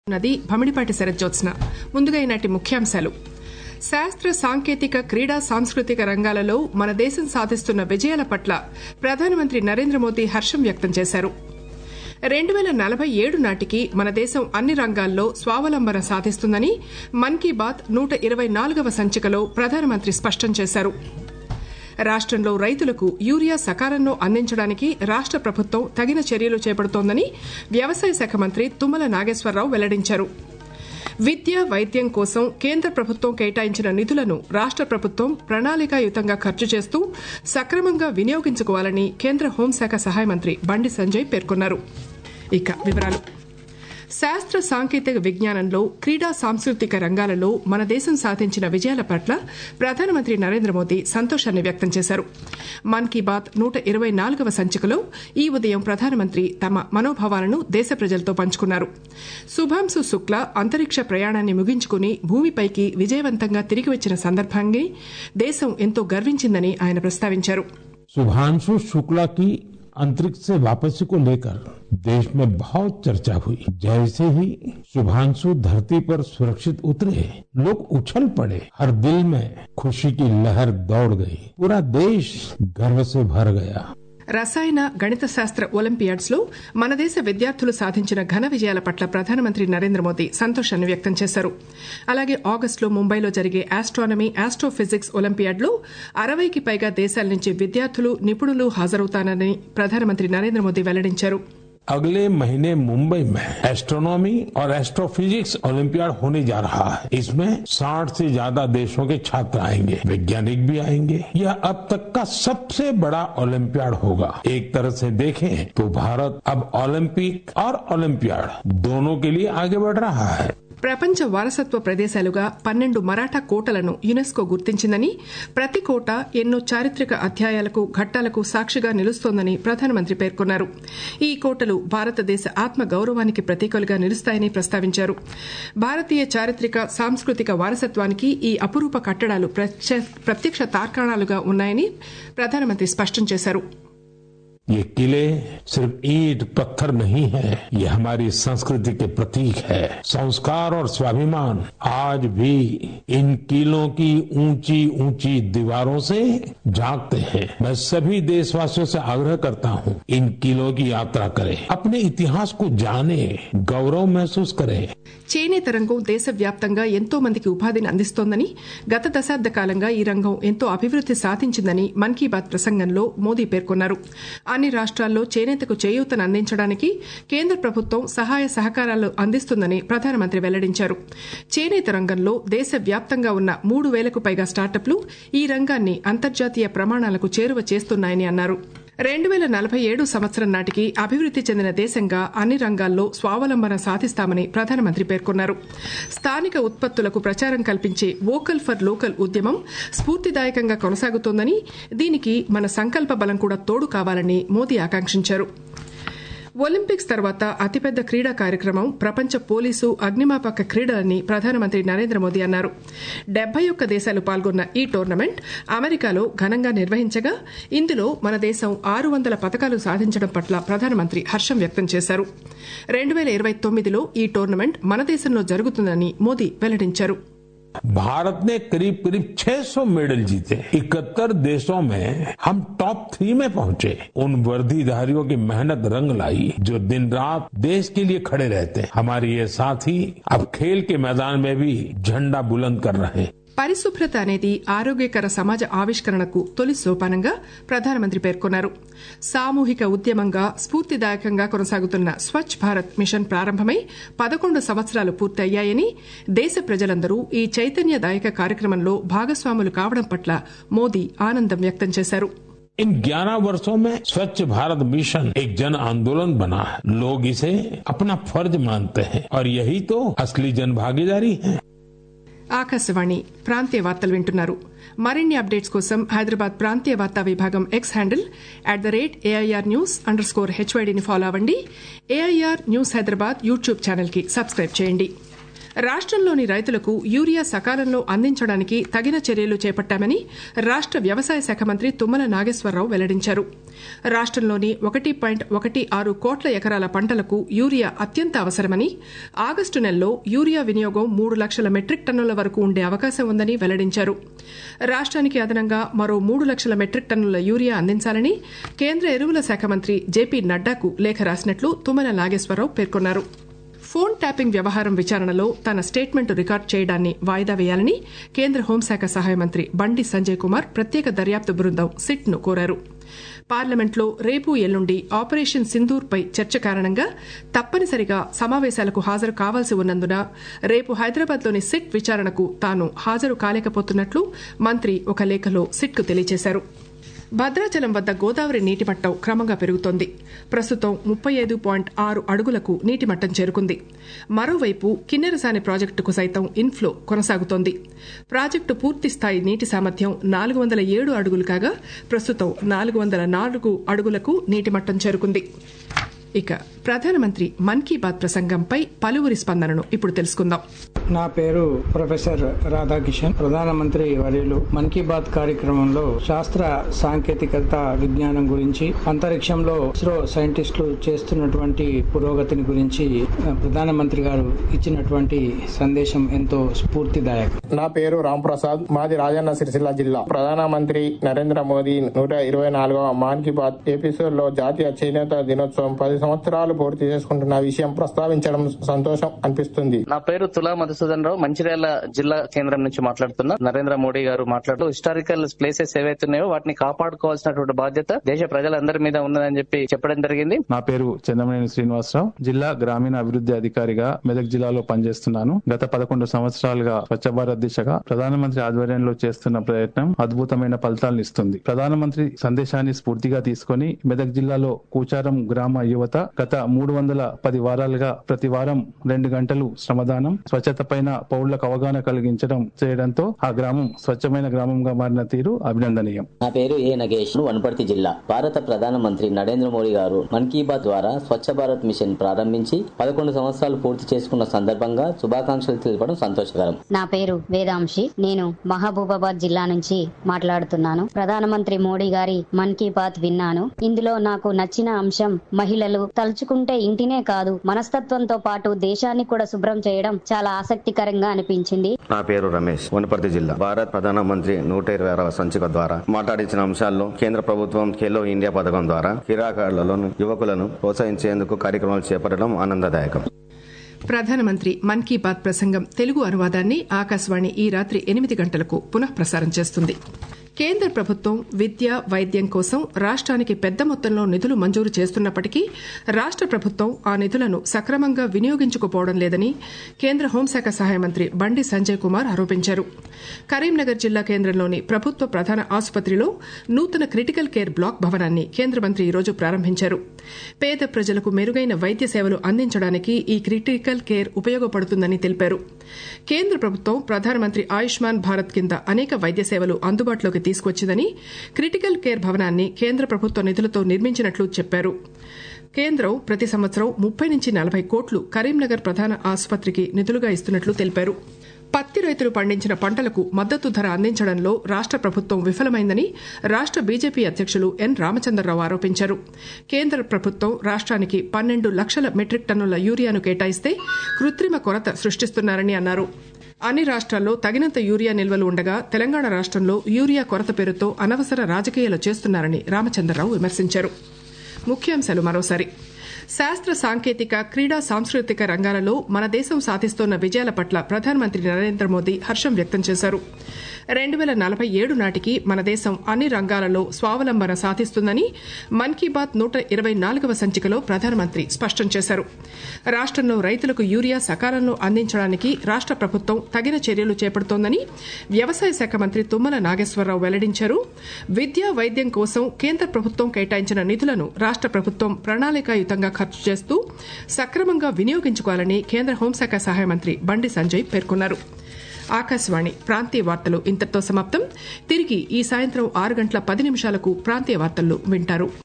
నది భమిడిపాటి శరజ్జోత్స్న ముందుగా ఈనాటి ముఖ్యాంశాలు శాస్త్ర సాంకేతిక క్రీడా సాంస్కృతిక రంగాలలో మన దేశం సాధిస్తున్న విజయాల పట్ల ప్రధానమంత్రి నరేంద్ర మోదీ హర్షం వ్యక్తం చేశారు రెండు వేల నలభై ఏడు నాటికి మన దేశం అన్ని రంగాల్లో స్వావలంబన సాధిస్తుందని మన్ కీ బాత్ నూట ఇరవై నాలుగవ సంచికలో ప్రధానమంత్రి స్పష్టం చేశారు రాష్టంలో రైతులకు యూరియా సకాలంలో అందించడానికి రాష్ట ప్రభుత్వం తగిన చర్యలు చేపడుతోందని వ్యవసాయ శాఖ మంత్రి తుమ్మల నాగేశ్వరరావు వెల్లడించారు విద్య వైద్యం కోసం కేంద్ర ప్రభుత్వం కేటాయించిన నిధులను రాష్ట ప్రభుత్వం ప్రణాళికాయుతంగా ఖర్చు చేస్తూ సక్రమంగా వినియోగించుకోవాలని కేంద్ర హోంశాఖ సహాయ మంత్రి బండి సంజయ్ పేర్కొన్నారు ఇక వివరాలు శాస్త్ర సాంకేతిక విజ్ఞానంలో క్రీడా సాంస్కృతిక రంగాలలో మన దేశం సాధించిన విజయాల పట్ల ప్రధానమంత్రి నరేంద్ర మోదీ సంతోషాన్ని వ్యక్తం చేశారు మన్ కీ బాత్ నూట ఇరవై నాలుగవ సంచికలో ఈ ఉదయం ప్రధానమంత్రి తమ మనోభావాలను దేశ ప్రజలతో పంచుకున్నారు శుభాంశు శుక్ల అంతరిక్ష ప్రయాణాన్ని ముగించుకుని భూమిపైకి విజయవంతంగా తిరిగి వచ్చిన సందర్భాన్ని దేశం ఎంతో గర్వించిందని ఆయన ప్రస్తావించారు शुभांशु शुक्ला की अंतरिक्ष से वापसी को लेकर देश में बहुत चर्चा हुई जैसे ही शुभांशु धरती पर सुरक्षित उतरे लोग उछल पड़े हर दिल में खुशी की लहर दौड़ गई पूरा देश गर्व से भर गया రసాయన గణిత శాస్త్ర ఒలింపియాడ్స్ లో మన దేశ విద్యార్థులు సాధించిన ఘన విజయాల పట్ల ప్రధానమంత్రి నరేంద్ర మోదీ సంతోషాన్ని వ్యక్తం చేశారు అలాగే ఆగస్టులో ముంబైలో జరిగే ఆస్ట్రానమీ ఆస్ట్రోఫిజిక్స్ ఒలింపియాడ్ లో అరవైకి పైగా దేశాల నుంచి విద్యార్థులు నిపుణులు హాజరవుతానని ప్రధానమంత్రి నరేంద్ర మోదీ వెల్లడించారు अगले महीने मुंबई में एस्ट्रोनॉमी और एस्ट्रोफिजिक्स ओलंपियाड होने जा रहा है इसमें 60 से ज्यादा देशों के छात्र आएंगे वैज्ञानिक भी आएंगे यह अब तक का सबसे बड़ा ओलंपियाड होगा एक तरह से देखें तो भारत अब ओलंपिक और ओलंपियाड दोनों के लिए आगे बढ़ रहा है ప్రపంచ వారసత్వ ప్రదేశాలుగా పన్నెండు మరాఠా కోటలను యునెస్కో గుర్తించిందని ప్రతి కోట ఎన్నో చారిత్రక అధ్యాయాలకు ఘట్టాలకు సాక్షిగా నిలుస్తోందని ప్రధానమంత్రి పేర్కొన్నారు ఈ కోటలు భారతదేశ ఆత్మ గౌరవానికి ప్రతీకలుగా నిలుస్తాయని ప్రస్తావించారు భారతీయ చారిత్రక సాంస్కృతిక వారసత్వానికి ఈ అపురూప కట్టడాలు ప్రత్యక్ష తార్కాణాలుగా ఉన్నాయని ప్రధానమంత్రి స్పష్టం చేశారు ये किले सिर्फ ईट पत्थर नहीं है ये हमारी संस्कृति के प्रतीक है संस्कार और स्वाभिमान आज भी इन किलों की ऊंची ऊंची दीवारों से जागते हैं मैं सभी देशवासियों से आग्रह करता हूं इन किलों की यात्रा करें अपने इतिहास को जाने गौरव महसूस करें చేనేత రంగం దేశవ్యాప్తంగా ఎంతో మందికి ఉపాధిని అందిస్తోందని గత దశాబ్ద కాలంగా ఈ రంగం ఎంతో అభివృద్ది సాధించిందని మన్ కీ బాత్ ప్రసంగంలో మోదీ పేర్కొన్నారు అన్ని రాష్ట్రాల్లో చేనేతకు చేయూతను అందించడానికి కేంద్ర ప్రభుత్వం సహాయ సహకారాలు అందిస్తుందని ప్రధానమంత్రి వెల్లడించారు చేనేత రంగంలో దేశవ్యాప్తంగా ఉన్న మూడు వేలకు పైగా స్టార్టప్లు ఈ రంగాన్ని అంతర్జాతీయ ప్రమాణాలకు చేరువ చేస్తున్నాయని అన్నారు రెండు వేల నలభై ఏడు సంవత్సరం నాటికి అభివృద్ది చెందిన దేశంగా అన్ని రంగాల్లో స్వావలంబన సాధిస్తామని ప్రధానమంత్రి పేర్కొన్నారు స్థానిక ఉత్పత్తులకు ప్రచారం కల్పించే వోకల్ ఫర్ లోకల్ ఉద్యమం స్ఫూర్తిదాయకంగా కొనసాగుతోందని దీనికి మన సంకల్ప బలం కూడా తోడు కావాలని మోదీ ఆకాంక్షించారు ఒలింపిక్స్ తర్వాత అతిపెద్ద క్రీడా కార్యక్రమం ప్రపంచ పోలీసు అగ్నిమాపక క్రీడలని ప్రధానమంత్రి నరేంద్ర మోదీ అన్నారు డెబ్బై ఒక్క దేశాలు పాల్గొన్న ఈ టోర్నమెంట్ అమెరికాలో ఘనంగా నిర్వహించగా ఇందులో మన దేశం ఆరు వందల పథకాలు సాధించడం పట్ల ప్రధానమంత్రి హర్షం వ్యక్తం చేశారు రెండు వేల ఇరవై తొమ్మిదిలో ఈ టోర్నమెంట్ మన దేశంలో జరుగుతుందని మోదీ వెల్లడించారు भारत ने करीब करीब 600 मेडल जीते इकहत्तर देशों में हम टॉप थ्री में पहुंचे उन वर्दीधारियों की मेहनत रंग लाई जो दिन रात देश के लिए खड़े रहते हैं हमारे ये साथी अब खेल के मैदान में भी झंडा बुलंद कर रहे हैं పరిశుభ్రత అనేది ఆరోగ్యకర సమాజ ఆవిష్కరణకు తొలి సోపానంగా ప్రధానమంత్రి పేర్కొన్నారు సామూహిక ఉద్యమంగా స్ఫూర్తిదాయకంగా కొనసాగుతున్న స్వచ్ఛ భారత్ మిషన్ ప్రారంభమై పదకొండు సంవత్సరాలు పూర్తయ్యాయని దేశ ప్రజలందరూ ఈ చైతన్యదాయక కార్యక్రమంలో భాగస్వాములు కావడం పట్ల మోదీ ఆనందం వ్యక్తం చేశారు इन 11 वर्षों में स्वच्छ भारत मिशन एक जन आंदोलन बना है लोग इसे अपना फर्ज मानते हैं और यही तो असली जन भागीदारी है ఆకాశవాణి ప్రాంతీయ వార్తలు వింటున్నారు మరిన్ని అప్డేట్స్ కోసం హైదరాబాద్ ప్రాంతీయ వార్తా విభాగం X handle at the rate AIR news underscore స్కోర్ హెచ్వైడీని ఫాలో అవ్వండి AIR news Hyderabad YouTube channel కి సబ్స్క్రైబ్ చేయండి రాష్టంలోని రైతులకు యూరియా సకాలంలో అందించడానికి తగిన చర్యలు చేపట్టామని రాష్ట వ్యవసాయ శాఖ మంత్రి తుమ్మల నాగేశ్వరరావు వెల్లడించారు రాష్టంలోని ఒకటి పాయింట్ ఒకటి ఆరు కోట్ల ఎకరాల పంటలకు యూరియా అత్యంత అవసరమని ఆగస్టు నెలలో యూరియా వినియోగం మూడు లక్షల మెట్రిక్ టన్నుల వరకు ఉండే అవకాశం ఉందని వెల్లడించారు రాష్ట్రానికి అదనంగా మరో మూడు లక్షల మెట్రిక్ టన్నుల యూరియా అందించాలని కేంద్ర ఎరువుల శాఖ మంత్రి జేపీ నడ్డాకు లేఖ రాసినట్లు తుమ్మల నాగేశ్వరరావు పేర్కొన్నారు ఫోన్ ట్యాపింగ్ వ్యవహారం విచారణలో తన స్టేట్మెంట్ రికార్డు చేయడాన్ని వాయిదా వేయాలని కేంద్ర హోంశాఖ సహాయ మంత్రి బండి సంజయ్ కుమార్ ప్రత్యేక దర్యాప్తు బృందం సిట్ ను కోరారు పార్లమెంట్లో రేపు ఎల్లుండి ఆపరేషన్ సింధూర్ పై చర్చ కారణంగా తప్పనిసరిగా సమావేశాలకు హాజరు కావాల్సి ఉన్నందున రేపు హైదరాబాద్లోని సిట్ విచారణకు తాను హాజరు కాలేకపోతున్నట్లు మంత్రి ఒక లేఖలో సిట్కు తెలియజేశారు భద్రాచలం వద్ద గోదావరి నీటిమట్టం క్రమంగా పెరుగుతోంది ప్రస్తుతం ముప్పై ఐదు పాయింట్ ఆరు అడుగులకు నీటిమట్టం చేరుకుంది మరోవైపు కిన్నెరసాని ప్రాజెక్టుకు సైతం ఇన్ఫ్లో కొనసాగుతోంది ప్రాజెక్టు పూర్తి స్థాయి నీటి సామర్థ్యం నాలుగు వందల ఏడు అడుగులు కాగా ప్రస్తుతం నాలుగు వందల నాలుగు అడుగులకు నీటిమట్టం చేరుకుంది ఇక ప్రధానమంత్రి మన్ కీ బాత్ ప్రసంగంపై పలువురి స్పందనను ఇప్పుడు తెలుసుకుందాం నా పేరు ప్రొఫెసర్ రాధాకిషన్ ప్రధానమంత్రి వర్యులు మన్ కీ బాత్ కార్యక్రమంలో శాస్త్ర సాంకేతికత విజ్ఞానం గురించి అంతరిక్షంలో ఇస్రో సైంటిస్టులు చేస్తున్నటువంటి పురోగతిని గురించి ప్రధానమంత్రి గారు ఇచ్చినటువంటి సందేశం ఎంతో స్ఫూర్తిదాయకం నా పేరు రామ్ ప్రసాద్ మాది రాజన్న సిరిసిల్ల జిల్లా ప్రధానమంత్రి నరేంద్ర మోదీ నూట ఇరవై నాలుగవ మాన్ కీ బాత్ ఎపిసోడ్ లో జాతీయ చేనేత దినోత్సవం పది సంవత్సరాలు పూర్తి చేసుకుంటున్న విషయం ప్రస్తావించడం సంతోషం అనిపిస్తుంది నా పేరు తులా మధుసూదన్ రావు మంచిర్యాల జిల్లా కేంద్రం నుంచి మాట్లాడుతున్నా నరేంద్ర మోడీ గారు మాట్లాడుతూ హిస్టారికల్ ప్లేసెస్ ఏవైతున్నాయో వాటిని కాపాడుకోవాల్సినటువంటి బాధ్యత దేశ ప్రజలందరి మీద ఉన్నదని చెప్పి చెప్పడం జరిగింది నా పేరు చంద్రమనేని శ్రీనివాసరావు జిల్లా గ్రామీణ అభివృద్ధి అధికారిగా మెదక్ జిల్లాలో పనిచేస్తున్నాను గత పదకొండు సంవత్సరాలుగా స్వచ్ఛ భారత్ దిశగా ప్రధానమంత్రి ఆధ్వర్యంలో చేస్తున్న ప్రయత్నం అద్భుతమైన ఫలితాలను ఇస్తుంది ప్రధానమంత్రి సందేశాన్ని స్ఫూర్తిగా తీసుకుని మెదక్ జిల్లాలో కూచారం గ్రామ యువత గత మూడు వందల పది వారాలుగా ప్రతి వారం రెండు గంటలు శ్రమదానం స్వచ్ఛత పైన పౌరులకు అవగాహన కలిగించడం చేయడంతో ఆ గ్రామం స్వచ్ఛమైన గ్రామంగా మారిన తీరు అభినందనీయం నా పేరు ఏ నగేష్ వనపర్తి జిల్లా భారత ప్రధానమంత్రి నరేంద్ర మోడీ గారు మన్ కీ బాత్ ద్వారా స్వచ్ఛ భారత్ మిషన్ ప్రారంభించి పదకొండు సంవత్సరాలు పూర్తి చేసుకున్న సందర్భంగా శుభాకాంక్షలు తెలపడం సంతోషకరం నా పేరు వేదాంశి నేను మహబూబాబాద్ జిల్లా నుంచి మాట్లాడుతున్నాను ప్రధానమంత్రి మోడీ గారి మన్ కీ బాత్ విన్నాను ఇందులో నాకు నచ్చిన అంశం మహిళలు తలుచుకుంటే ఇంటినే కాదు మనస్తత్వంతో పాటు దేశాన్ని కూడా శుభ్రం చేయడం చాలా ఆసక్తికరంగా అనిపించింది నా పేరు రమేష్ వనపర్తి జిల్లా భారత్ ప్రధానమంత్రి నూట ఇరవై ఆరవ సంచిక ద్వారా మాట్లాడించిన అంశాల్లో కేంద్ర ప్రభుత్వం ఖేలో ఇండియా పథకం ద్వారా క్రీడాకారులను యువకులను ప్రోత్సహించేందుకు కార్యక్రమాలు చేపట్టడం ఆనందదాయకం ప్రధానమంత్రి మన్ కీ బాత్ ప్రసంగం తెలుగు అనువాదాన్ని ఆకాశవాణి ఈ రాత్రి ఎనిమిది గంటలకు పునః ప్రసారం చేస్తుంది కేంద్ర ప్రభుత్వం విద్య వైద్యం కోసం రాష్ట్రానికి పెద్ద మొత్తంలో నిధులు మంజూరు చేస్తున్నప్పటికీ రాష్ట్ర ప్రభుత్వం ఆ నిధులను సక్రమంగా వినియోగించుకోపోవడం లేదని కేంద్ర హోంశాఖ సహాయ మంత్రి బండి సంజయ్ కుమార్ ఆరోపించారు కరీంనగర్ జిల్లా కేంద్రంలోని ప్రభుత్వ ప్రధాన ఆసుపత్రిలో నూతన క్రిటికల్ కేర్ బ్లాక్ భవనాన్ని కేంద్ర మంత్రి ఈరోజు ప్రారంభించారు పేద ప్రజలకు మెరుగైన వైద్య సేవలు అందించడానికి ఈ క్రిటికల్ కేర్ ఉపయోగపడుతుందని తెలిపారు కేంద్ర ప్రభుత్వం ప్రధానమంత్రి ఆయుష్మాన్ భారత్ కింద అనేక వైద్య సేవలు అందుబాటులోకి తీసుకొచ్చిందని క్రిటికల్ కేర్ భవనాన్ని కేంద్ర ప్రభుత్వ నిధులతో నిర్మించినట్లు చెప్పారు కేంద్రం ప్రతి సంవత్సరం ముప్పై నుంచి నలభై కోట్లు కరీంనగర్ ప్రధాన ఆసుపత్రికి నిధులుగా ఇస్తున్నట్లు తెలిపారు పత్తి రైతులు పండించిన పంటలకు మద్దతు ధర అందించడంలో రాష్ట ప్రభుత్వం విఫలమైందని రాష్ట బీజేపీ అధ్యకులు ఎన్ రామచంద్రరావు ఆరోపించారు కేంద్ర ప్రభుత్వం రాష్ట్రానికి పన్నెండు లక్షల మెట్రిక్ టన్నుల యూరియాను కేటాయిస్తే కృత్రిమ కొరత సృష్టిస్తున్నారని అన్నారు అన్ని రాష్ట్రాల్లో తగినంత యూరియా నిల్వలు ఉండగా తెలంగాణ రాష్ట్రంలో యూరియా కొరత పేరుతో అనవసర రాజకీయాలు చేస్తున్నారని రామచంద్రరావు విమర్శించారు ముఖ్యాంశాలు మరోసారి శాస్త్ర సాంకేతిక క్రీడా సాంస్కృతిక రంగాలలో మన దేశం సాధిస్తోన్న విజయాల పట్ల ప్రధానమంత్రి నరేంద్ర మోదీ హర్షం వ్యక్తం చేశారు రెండు వేల నలభై ఏడు నాటికి మన దేశం అన్ని రంగాలలో స్వావలంబన సాధిస్తుందని మన్ కీ బాత్ నూట ఇరవై నాలుగవ సంచికలో ప్రధానమంత్రి స్పష్టం చేశారు రాష్ట్రంలో రైతులకు యూరియా సకాలంలో అందించడానికి రాష్ట్ర ప్రభుత్వం తగిన చర్యలు చేపడుతోందని వ్యవసాయ శాఖ మంత్రి తుమ్మల నాగేశ్వరరావు వెల్లడించారు విద్యా వైద్యం కోసం కేంద్ర ప్రభుత్వం కేటాయించిన నిధులను రాష్ట్ర ప్రభుత్వం ప్రణాళికాయుతంగా ఖర్చు చేస్తూ సక్రమంగా వినియోగించుకోవాలని కేంద్ర హోంశాఖ సహాయ మంత్రి బండి సంజయ్ పేర్కొన్నారు ఆకాశవాణి ప్రాంతీయ వార్తలు ఇంతటితో సమాప్తం తిరిగి ఈ సాయంత్రం ఆరు గంటల పది నిమిషాలకు ప్రాంతీయ వార్తల్లో వింటారు